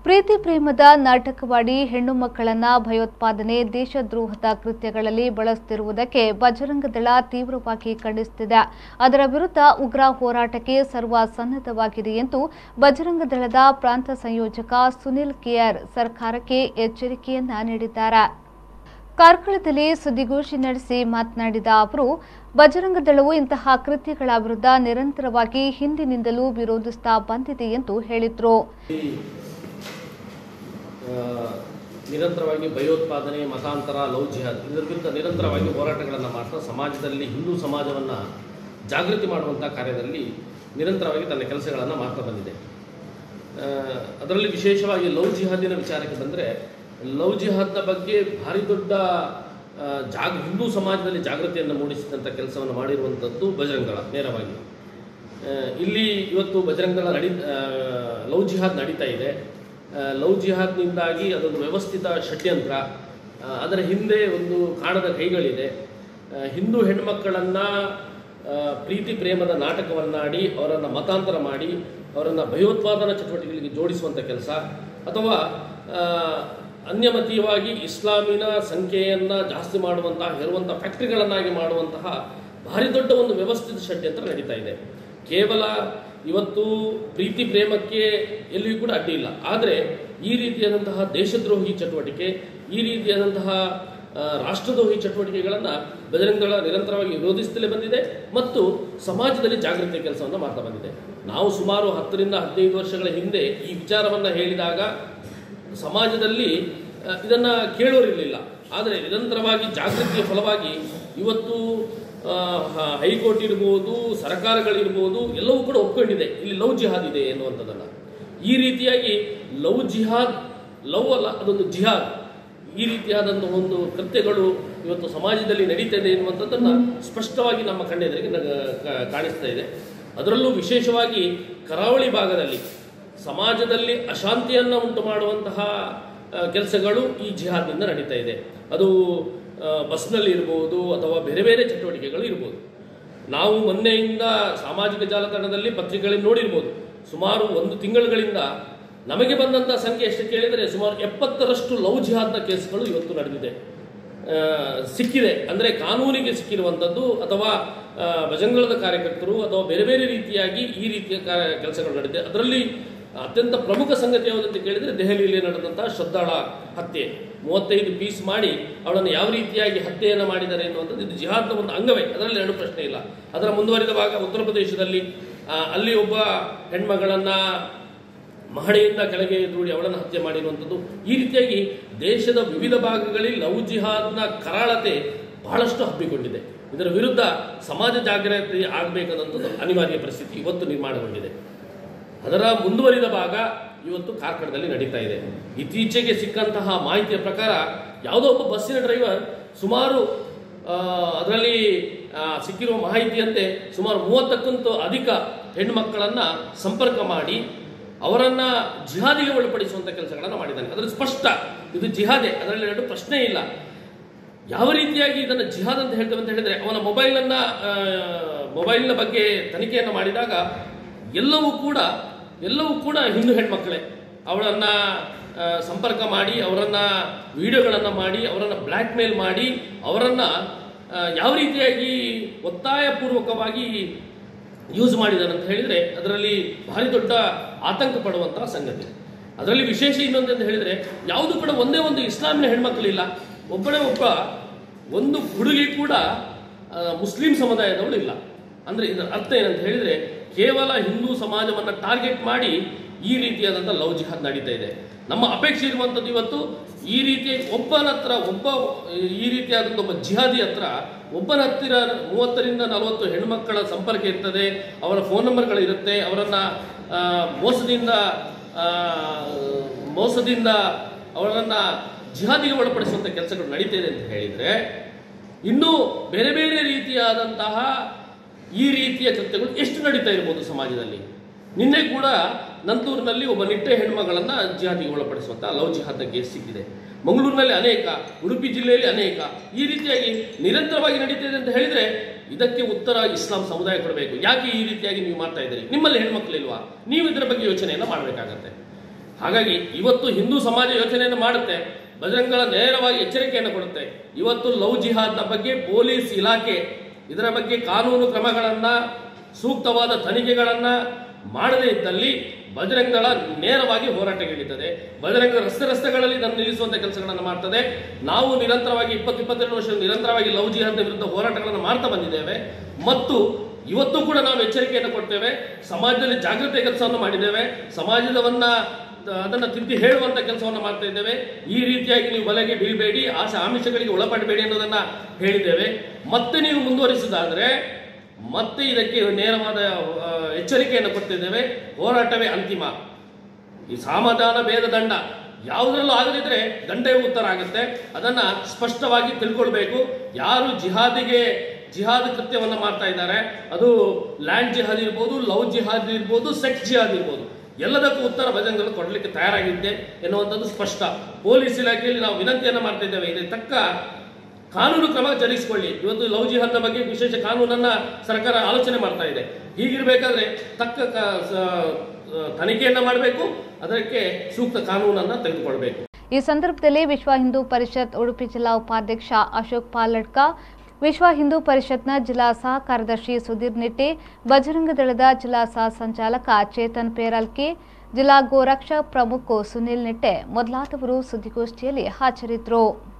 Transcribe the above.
ಪ್ರೀತಿ ಪ್ರೇಮದ ನಾಟಕವಾಡಿ ಹೆಣ್ಣು ಮಕ್ಕಳನ್ನ ಭಯೋತ್ಪಾದನೆ ದೇಶದ್ರೋಹದ ಕೃತ್ಯಗಳಲ್ಲಿ ಬಳಸುತ್ತಿರುವುದಕ್ಕೆ ಬಜರಂಗದಳ ತೀವ್ರವಾಗಿ ಖಂಡಿಸುತ್ತಿದೆ ಅದರ ವಿರುದ್ಧ ಉಗ್ರ ಹೋರಾಟಕ್ಕೆ ಸರ್ವ ಸನ್ನದ್ಧವಾಗಿದೆ ಎಂದು ಬಜರಂಗದಳದ ಪ್ರಾಂತ ಸಂಯೋಜಕ ಸುನಿಲ್ ಕೆಆರ್ ಸರ್ಕಾರಕ್ಕೆ ಎಚ್ಚರಿಕೆಯನ್ನ ನೀಡಿದ್ದಾರೆ ಕಾರ್ಕಳದಲ್ಲಿ ಸುದ್ದಿಗೋಷ್ಠಿ ನಡೆಸಿ ಮಾತನಾಡಿದ ಅವರು ಬಜರಂಗ ದಳವು ಇಂತಹ ಕೃತ್ಯಗಳ ವಿರುದ್ಧ ನಿರಂತರವಾಗಿ ಹಿಂದಿನಿಂದಲೂ ವಿರೋಧಿಸುತ್ತಾ ಬಂದಿದೆ ಎಂದು ಹೇಳಿದರು ಆ, ನಿರಂತರವಾಗಿ ಭಯೋತ್ಪಾದನೆ ಮತಾಂತರ ಲವ್ ಜಿಹಾದ್ ಇದರ ವಿರುದ್ಧ ನಿರಂತರವಾಗಿ ಹೋರಾಟಗಳನ್ನು ಮಾಡ್ತಾ ಸಮಾಜದಲ್ಲಿ ಹಿಂದೂ ಸಮಾಜವನ್ನು ಜಾಗೃತಿ ಮಾಡುವಂಥ ಕಾರ್ಯದಲ್ಲಿ ನಿರಂತರವಾಗಿ ತನ್ನ ಕೆಲಸಗಳನ್ನು ಮಾಡ್ತಾ ಬಂದಿದೆ ಆ, ಅದರಲ್ಲಿ ವಿಶೇಷವಾಗಿ ಲವ್ ಜಿಹಾದಿನ ವಿಚಾರಕ್ಕೆ ಬಂದರೆ ಲವ್ ಜಿಹಾದ್ನ ಬಗ್ಗೆ ಭಾರಿ ದೊಡ್ಡ ಆ, ಜಾಗ ಹಿಂದೂ ಸಮಾಜದಲ್ಲಿ ಜಾಗೃತಿಯನ್ನು ಮೂಡಿಸಿದಂಥ ಕೆಲಸವನ್ನು ಮಾಡಿರುವಂಥದ್ದು ಬಜರಂಗಳ ನೇರವಾಗಿ ಆ, ಇಲ್ಲಿ ಇವತ್ತು ಬಜರಂಗಳ ನಡಿ ಆ, ಲವ್ ಜಿಹಾದ್ ನಡೀತಾ ಇದೆ ಆ, ಲವ್ ಜಿಹಾದ್ನಿಂದಾಗಿ ಅದೊಂದು ವ್ಯವಸ್ಥಿತ ಷಡ್ಯಂತ್ರ ಆ, ಅದರ ಹಿಂದೆ ಒಂದು ಕಾಣದ ಕೈಗಳಿದೆ ಆ, ಹಿಂದೂ ಹೆಣ್ಮಕ್ಕಳನ್ನು ಪ್ರೀತಿ ಪ್ರೇಮದ ನಾಟಕವನ್ನಾಡಿ ಅವರನ್ನು ಮತಾಂತರ ಮಾಡಿ ಅವರನ್ನು ಭಯೋತ್ಪಾದನಾ ಚಟುವಟಿಕೆಗಳಿಗೆ ಜೋಡಿಸುವಂಥ ಕೆಲಸ ಅಥವಾ ಆ, ಅನ್ಯಮತೀಯವಾಗಿ ಇಸ್ಲಾಮಿನ ಸಂಖ್ಯೆಯನ್ನು ಜಾಸ್ತಿ ಮಾಡುವಂತಹ ಹೇರುವಂಥ ಫ್ಯಾಕ್ಟ್ರಿಗಳನ್ನಾಗಿ ಮಾಡುವಂತಹ ಭಾರಿ ದೊಡ್ಡ ಒಂದು ವ್ಯವಸ್ಥಿತ ಷಡ್ಯಂತ್ರ ನಡೀತಾ ಇದೆ ಕೇವಲ ಇವತ್ತು ಪ್ರೀತಿ ಪ್ರೇಮಕ್ಕೆ ಎಲ್ಲಿಯೂ ಕೂಡ ಅಡ್ಡಿ ಇಲ್ಲ ಆದರೆ ಈ ರೀತಿಯಾದಂತಹ ದೇಶದ್ರೋಹಿ ಚಟುವಟಿಕೆ ಈ ರೀತಿಯಾದಂತಹ ಆ, ರಾಷ್ಟ್ರದ್ರೋಹಿ ಚಟುವಟಿಕೆಗಳನ್ನು ಬಜರಂಗದಳ ನಿರಂತರವಾಗಿ ವಿರೋಧಿಸುತ್ತಲೇ ಬಂದಿದೆ ಮತ್ತು ಸಮಾಜದಲ್ಲಿ ಜಾಗೃತಿ ಕೆಲಸವನ್ನು ಮಾಡ್ತಾ ಬಂದಿದೆ ನಾವು ಸುಮಾರು ಹತ್ತರಿಂದ ಹದಿನೈದು ವರ್ಷಗಳ ಹಿಂದೆ ಈ ವಿಚಾರವನ್ನು ಹೇಳಿದಾಗ ಸಮಾಜದಲ್ಲಿ ಆ, ಇದನ್ನ ಕೇಳೋರಿರಲಿಲ್ಲ ಆದರೆ ನಿರಂತರವಾಗಿ ಜಾಗೃತಿಯ ಫಲವಾಗಿ ಇವತ್ತು ಆ, ಹ- ಹೈಕೋರ್ಟ್ ಇರ್ಬೋದು ಸರ್ಕಾರಗಳಿರ್ಬೋದು ಎಲ್ಲವೂ ಕೂಡ ಒಪ್ಕೊಂಡಿದೆ ಇಲ್ಲಿ ಲವ್ ಜಿಹಾದ್ ಇದೆ ಎನ್ನುವಂಥದ್ದನ್ನು ಈ ರೀತಿಯಾಗಿ ಲವ್ ಜಿಹಾದ್ ಲವ್ ಅಲ್ಲ ಅದೊಂದು ಜಿಹಾದ್ ಈ ರೀತಿಯಾದಂಥ ಒಂದು ಕೃತ್ಯಗಳು ಇವತ್ತು ಸಮಾಜದಲ್ಲಿ ನಡೀತಾ ಇದೆ ಎನ್ನುವಂಥದ್ದನ್ನು ಸ್ಪಷ್ಟವಾಗಿ ನಮ್ಮ ಕಣ್ಣೆದುರಿಗೆ ನಗ- ಕ- ಕಾಣಿಸ್ತಾ ಇದೆ ಅದರಲ್ಲೂ ವಿಶೇಷವಾಗಿ ಕರಾವಳಿ ಭಾಗದಲ್ಲಿ ಸಮಾಜದಲ್ಲಿ ಅಶಾಂತಿಯನ್ನು ಉಂಟು ಮಾಡುವಂತಹ ಆ, ಕೆಲಸಗಳು ಈ ಜಿಹಾದ್ನಿಂದ ನಡೀತಾ ಇದೆ ಅದು ಆ, ಬಸ್ನಲ್ಲಿ ಇರ್ಬೋದು ಅಥವಾ ಬೇರೆ ಬೇರೆ ಚಟುವಟಿಕೆಗಳು ಇರ್ಬೋದು ನಾವು ಮೊನ್ನೆಯಿಂದ ಸಾಮಾಜಿಕ ಜಾಲತಾಣದಲ್ಲಿ ಪತ್ರಿಕೆಗಳಲ್ಲಿ ನೋಡಿರ್ಬೋದು ಸುಮಾರು ಒಂದು ತಿಂಗಳುಗಳಿಂದ ನಮಗೆ ಬಂದಂಥ ಸಂಖ್ಯೆ ಎಷ್ಟು ಕೇಳಿದರೆ ಸುಮಾರು ಎಪ್ಪತ್ತರಷ್ಟು ಲವ್ ಜಿಹಾದ್ನ ಕೇಸ್ಗಳು ಇವತ್ತು ನಡೆದಿದೆ ಆ, ಸಿಕ್ಕಿದೆ ಅಂದರೆ ಕಾನೂನಿಗೆ ಸಿಕ್ಕಿರುವಂಥದ್ದು ಅಥವಾ ಆ, ಭಜಂಗಳದ ಕಾರ್ಯಕರ್ತರು ಅಥವಾ ಬೇರೆ ಬೇರೆ ರೀತಿಯಾಗಿ ಈ ರೀತಿಯ ಕಾ- ಕೆಲಸಗಳು ನಡೆದಿದೆ ಅದರಲ್ಲಿ ಅತ್ಯಂತ ಪ್ರಮುಖ ಸಂಗತಿ ಯಾವುದಂತ ಕೇಳಿದರೆ ದೆಹಲಿಯಲ್ಲಿ ನಡೆದಂತಹ ಶ್ರದ್ಧಾಳ ಹತ್ಯೆ ಮೂವತ್ತೈದು ಪೀಸ್ ಮಾಡಿ ಅವಳನ್ನು ಯಾವ ರೀತಿಯಾಗಿ ಹತ್ಯೆಯನ್ನು ಮಾಡಿದ್ದಾರೆ ಎನ್ನುವಂಥದ್ದು ಇದು ಜಿಹಾದ್ನ ಒಂದು ಅಂಗವೇ ಅದರಲ್ಲಿ ಎರಡು ಪ್ರಶ್ನೆ ಇಲ್ಲ ಅದರ ಮುಂದುವರಿದ ಭಾಗ ಉತ್ತರ ಪ್ರದೇಶದಲ್ಲಿ ಆ, ಅಲ್ಲಿ ಒಬ್ಬ ಹೆಣ್ಮಗಳನ್ನು ಮಹಡಿಯಿಂದ ಕೆಳಗೆ ದೂಡಿ ಅವಳನ್ನು ಹತ್ಯೆ ಮಾಡಿರುವಂಥದ್ದು ಈ ರೀತಿಯಾಗಿ ದೇಶದ ವಿವಿಧ ಭಾಗಗಳಲ್ಲಿ ಲವ್ ಜಿಹಾದ್ನ ಕರಾಳತೆ ಬಹಳಷ್ಟು ಹಬ್ಬಿಕೊಂಡಿದೆ ಇದರ ವಿರುದ್ಧ ಸಮಾಜ ಜಾಗೃತಿ ಆಗಬೇಕಾದಂಥದ್ದು ಅನಿವಾರ್ಯ ಪರಿಸ್ಥಿತಿ ಇವತ್ತು ನಿರ್ಮಾಣಗೊಂಡಿದೆ ಅದರ ಮುಂದುವರಿದ ಭಾಗ ಇವತ್ತು ಕಾರ್ಕಳದಲ್ಲಿ ನಡೀತಾ ಇದೆ ಇತ್ತೀಚೆಗೆ ಸಿಕ್ಕಂತಹ ಮಾಹಿತಿಯ ಪ್ರಕಾರ ಯಾವುದೋ ಒಬ್ಬ ಬಸ್ಸಿನ ಡ್ರೈವರ್ ಸುಮಾರು ಆ, ಅದರಲ್ಲಿ ಆ, ಸಿಕ್ಕಿರುವ ಮಾಹಿತಿಯಂತೆ ಸುಮಾರು ಮೂವತ್ತಕ್ಕಂತೂ ಅಧಿಕ ಹೆಣ್ಣುಮಕ್ಕಳನ್ನ ಸಂಪರ್ಕ ಮಾಡಿ ಅವರನ್ನ ಜಿಹಾದಿಗೆ ಒಳಪಡಿಸುವಂತ ಕೆಲಸಗಳನ್ನು ಮಾಡಿದ್ದಾನೆ ಅದರ ಸ್ಪಷ್ಟ ಇದು ಜಿಹಾದೆ ಅದರಲ್ಲಿ ಎರಡು ಪ್ರಶ್ನೆ ಇಲ್ಲ ಯಾವ ರೀತಿಯಾಗಿ ಇದನ್ನು ಜಿಹಾದ್ ಅಂತ ಹೇಳ್ತೇವೆ ಅಂತ ಹೇಳಿದ್ರೆ ಅವನ ಮೊಬೈಲನ್ನ ಆ, ಮೊಬೈಲ್ನ ಬಗ್ಗೆ ತನಿಖೆಯನ್ನು ಮಾಡಿದಾಗ ಎಲ್ಲವೂ ಕೂಡ ಎಲ್ಲವೂ ಕೂಡ ಹಿಂದೂ ಹೆಣ್ಮಕ್ಕಳೇ ಅವಳನ್ನ ಆ, ಸಂಪರ್ಕ ಮಾಡಿ ಅವರನ್ನ ವಿಡಿಯೋಗಳನ್ನು ಮಾಡಿ ಅವರನ್ನು ಬ್ಲ್ಯಾಕ್ ಮೇಲ್ ಮಾಡಿ ಅವರನ್ನ ಆ, ಯಾವ ರೀತಿಯಾಗಿ ಒತ್ತಾಯಪೂರ್ವಕವಾಗಿ ಯೂಸ್ ಮಾಡಿದಾರೆ ಅಂತ ಹೇಳಿದ್ರೆ ಅದರಲ್ಲಿ ಭಾರಿ ದೊಡ್ಡ ಆತಂಕ ಪಡುವಂತಹ ಸಂಗತಿ ಅದರಲ್ಲಿ ವಿಶೇಷ ಇನ್ನೊಂದು ಅಂತ ಹೇಳಿದ್ರೆ ಯಾವುದು ಕೂಡ ಒಂದೇ ಒಂದು ಇಸ್ಲಾಮಿನ ಹೆಣ್ಮಕ್ಳಿಲ್ಲ ಒಬ್ಬನೇ ಒಬ್ಬ ಒಂದು ಹುಡುಗಿ ಕೂಡ ಆ, ಮುಸ್ಲಿಂ ಸಮುದಾಯದವಳು ಇಲ್ಲ ಅಂದ್ರೆ ಇದರ ಅರ್ಥ ಏನಂತ ಹೇಳಿದ್ರೆ ಕೇವಲ ಹಿಂದೂ ಸಮಾಜವನ್ನ ಟಾರ್ಗೆಟ್ ಮಾಡಿ ಈ ರೀತಿಯಾದಂಥ ಲವ್ ಜಿಹಾದ್ ನಡೀತಾ ಇದೆ ನಮ್ಮ ಅಪೇಕ್ಷೆ ಇರುವಂಥದ್ದು ಇವತ್ತು ಈ ರೀತಿ ಒಬ್ಬನ ಹತ್ರ ಒಬ್ಬ ಈ ರೀತಿಯಾದಂಥ ಒಬ್ಬ ಜಿಹಾದಿ ಹತ್ರ ಒಬ್ಬನ ಹತ್ತಿರ ಮೂವತ್ತರಿಂದ ನಲವತ್ತು ಹೆಣ್ಮಕ್ಕಳ ಸಂಪರ್ಕ ಇರ್ತದೆ ಅವರ ಫೋನ್ ನಂಬರ್ಗಳಿರುತ್ತೆ ಅವರನ್ನ ಆ, ಮೋಸದಿಂದ ಆ, ಮೋಸದಿಂದ ಅವರನ್ನ ಜಿಹಾದಿಗೆ ಒಳಪಡಿಸುವಂಥ ಕೆಲಸಗಳು ನಡೀತಾ ಇದೆ ಅಂತ ಹೇಳಿದ್ರೆ ಇನ್ನೂ ಬೇರೆ ಬೇರೆ ರೀತಿಯಾದಂತಹ ಈ ರೀತಿಯ ಕೃತ್ಯಗಳು ಎಷ್ಟು ನಡೀತಾ ಇರ್ಬೋದು ಸಮಾಜದಲ್ಲಿ ನಿನ್ನೆ ಕೂಡ ನಂತೂರಿನಲ್ಲಿ ಒಬ್ಬ ನಿಟ್ಟೆ ಹೆಣ್ಮಗಳನ್ನ ಜಿಹಾದಿಗೆ ಒಳಪಡಿಸುವಂತಹ ಲವ್ ಜಿಹಾದ್ನ ಕೇಸ್ ಸಿಕ್ಕಿದೆ ಮಂಗಳೂರಿನಲ್ಲಿ ಅನೇಕ ಉಡುಪಿ ಜಿಲ್ಲೆಯಲ್ಲಿ ಅನೇಕ ಈ ರೀತಿಯಾಗಿ ನಿರಂತರವಾಗಿ ನಡೀತಾ ಇದೆ ಅಂತ ಹೇಳಿದ್ರೆ ಇದಕ್ಕೆ ಉತ್ತರ ಇಸ್ಲಾಂ ಸಮುದಾಯ ಕೊಡಬೇಕು ಯಾಕೆ ಈ ರೀತಿಯಾಗಿ ನೀವು ಮಾಡ್ತಾ ಇದ್ದೀರಿ ನಿಮ್ಮಲ್ಲಿ ಹೆಣ್ಮಕ್ಳಿಲ್ವಾ ನೀವು ಇದರ ಬಗ್ಗೆ ಯೋಚನೆಯನ್ನು ಮಾಡಬೇಕಾಗತ್ತೆ ಹಾಗಾಗಿ ಇವತ್ತು ಹಿಂದೂ ಸಮಾಜ ಯೋಚನೆಯನ್ನು ಮಾಡುತ್ತೆ ಬಜರಂಗಳ ನೇರವಾಗಿ ಎಚ್ಚರಿಕೆಯನ್ನು ಕೊಡುತ್ತೆ ಇವತ್ತು ಲವ್ ಜಿಹಾದ್ನ ಬಗ್ಗೆ ಪೊಲೀಸ್ ಇಲಾಖೆ ಇದರ ಬಗ್ಗೆ ಕಾನೂನು ಕ್ರಮಗಳನ್ನ ಸೂಕ್ತವಾದ ತನಿಖೆಗಳನ್ನ ಮಾಡದೇ ಇದ್ದಲ್ಲಿ ಬಜರಂಗಳ ನೇರವಾಗಿ ಹೋರಾಟಗಳಿರ್ತದೆ ಬಜರಂಗ ರಸ್ತೆ ರಸ್ತೆಗಳಲ್ಲಿ ಇದನ್ನು ನಿಲ್ಲಿಸುವಂತ ಕೆಲಸಗಳನ್ನು ಮಾಡ್ತದೆ ನಾವು ನಿರಂತರವಾಗಿ ಇಪ್ಪತ್ತು ಇಪ್ಪತ್ತೆರಡು ವರ್ಷ ನಿರಂತರವಾಗಿ ಲವ್ ಜಿಹಾದ್ ವಿರುದ್ಧ ಹೋರಾಟಗಳನ್ನು ಮಾಡ್ತಾ ಬಂದಿದ್ದೇವೆ ಮತ್ತು ಇವತ್ತು ಕೂಡ ನಾವು ಎಚ್ಚರಿಕೆಯನ್ನು ಕೊಡ್ತೇವೆ ಸಮಾಜದಲ್ಲಿ ಜಾಗೃತಿ ಕೆಲಸವನ್ನು ಮಾಡಿದ್ದೇವೆ ಸಮಾಜದವನ್ನ ಅದನ್ನು ತಿದ್ದಿ ಹೇಳುವಂತ ಕೆಲಸವನ್ನು ಮಾಡ್ತಾ ಇದ್ದೇವೆ ಈ ರೀತಿಯಾಗಿ ನೀವು ಬಲೆಗೆ ಬೀಳಬೇಡಿ ಆಸೆ ಆಮಿಷಗಳಿಗೆ ಒಳಪಡಬೇಡಿ ಅನ್ನೋದನ್ನ ಹೇಳಿದ್ದೇವೆ ಮತ್ತೆ ನೀವು ಮುಂದುವರಿಸಿದಾದ್ರೆ ಮತ್ತೆ ಇದಕ್ಕೆ ನೇರವಾದ ಆ, ಎಚ್ಚರಿಕೆಯನ್ನು ಕೊಡ್ತಿದ್ದೇವೆ ಹೋರಾಟವೇ ಅಂತಿಮ ಈ ಸಮಾಧಾನ ಭೇದ ದಂಡ ಯಾವುದರಲ್ಲೂ ಆಗದಿದ್ರೆ ದಂಡವೇ ಉತ್ತರ ಆಗುತ್ತೆ ಅದನ್ನ ಸ್ಪಷ್ಟವಾಗಿ ತಿಳ್ಕೊಳ್ಬೇಕು ಯಾರು ಜಿಹಾದಿಗೆ ಜಿಹಾದ್ ಕೃತ್ಯವನ್ನ ಮಾಡ್ತಾ ಇದ್ದಾರೆ ಅದು ಲ್ಯಾಂಡ್ ಜಿಹಾದ್ ಇರ್ಬೋದು ಲವ್ ಜಿಹಾದ್ ಇರ್ಬೋದು ಸೆಕ್ಸ್ ಜಿಹಾದ್ ಇರ್ಬೋದು ಎಲ್ಲದಕ್ಕೂ ಉತ್ತರ ಭಜನಗಳು ಕೊಡಲಿಕ್ಕೆ ತಯಾರಾಗಿದ್ದೆ ಎನ್ನುವಂಥದ್ದು ಸ್ಪಷ್ಟ ಪೊಲೀಸ್ ಇಲಾಖೆಯಲ್ಲಿ ನಾವು ವಿನಂತಿಯನ್ನ ಮಾಡ್ತಾ ಇದ್ದೇವೆ ಇದಕ್ಕೆ ತಕ್ಕ ಕಾನೂನು ಕ್ರಮ ಜರುಗಿಸಿಕೊಳ್ಳಿ ಇವತ್ತು ಲವ್ ಜಿಹಾದ್ನ ಬಗ್ಗೆ ವಿಶೇಷ ಕಾನೂನನ್ನ ಸರ್ಕಾರ ಆಲೋಚನೆ ಮಾಡ್ತಾ ಇದೆ ಹೀಗಿರ್ಬೇಕಾದ್ರೆ ತಕ್ಕ ಕ- ಸ- ತನಿಖೆಯನ್ನ ಮಾಡಬೇಕು ಅದಕ್ಕೆ ಸೂಕ್ತ ಕಾನೂನನ್ನ ತೆಗೆದುಕೊಳ್ಬೇಕು ಈ ಸಂದರ್ಭದಲ್ಲಿ ವಿಶ್ವ ಹಿಂದೂ ಪರಿಷತ್ ಉಡುಪಿ ಜಿಲ್ಲಾ ಉಪಾಧ್ಯಕ್ಷ ಅಶೋಕ್ ಪಾಲಡ್ಕ ವಿಶ್ವ ಹಿಂದೂ ಪರಿಷತ್ನ ಜಿಲ್ಲಾ ಸಹ ಕಾರ್ಯದರ್ಶಿ ಸುಧೀರ್ ನಿಟ್ಟಿ ಬಜರಂಗ ದಳದ ಜಿಲ್ಲಾ ಸಹ ಸಂಚಾಲಕ ಚೇತನ್ ಪೇರಲ್ಕಿ ಜಿಲ್ಲಾ ಗೋರಕ್ಷ ಪ್ರಮುಖ ಸುನಿಲ್ ನಿಟ್ಟೆ ಮೊದಲಾದವರು ಸುದ್ದಿಗೋಷ್ಠಿಯಲ್ಲಿ ಹಾಜರಿದ್ದರು